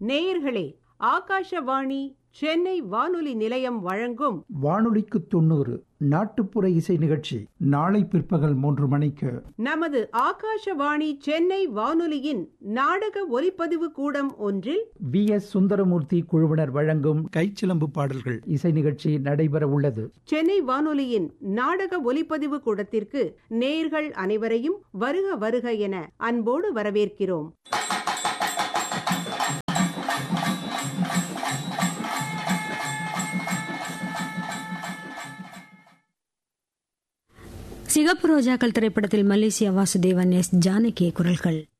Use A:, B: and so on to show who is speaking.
A: நேயர்களே ஆகாஷவாணி சென்னை வானொலி நிலையம் வழங்கும்
B: வானொலிக்கு தொண்ணூறு நாட்டுப்புற இசை நிகழ்ச்சி நாளை பிற்பகல் மூன்று மணிக்கு
A: நமது ஆகாஷவாணி சென்னை வானொலியின் நாடக ஒலிப்பதிவு கூடம் ஒன்றில்
B: வி எஸ் சுந்தரமூர்த்தி குழுவினர் வழங்கும் கைச்சிலம்பு பாடல்கள் இசை நிகழ்ச்சி நடைபெற உள்ளது
A: சென்னை வானொலியின் நாடக ஒலிப்பதிவு கூடத்திற்கு நேர்கள் அனைவரையும் வருக வருக என அன்போடு வரவேற்கிறோம்
C: சிகப்பு ரோஜாக்கள் திரைப்படத்தில் மலேசியா வாசுதேவன் எஸ் ஜானகி குரல்கள்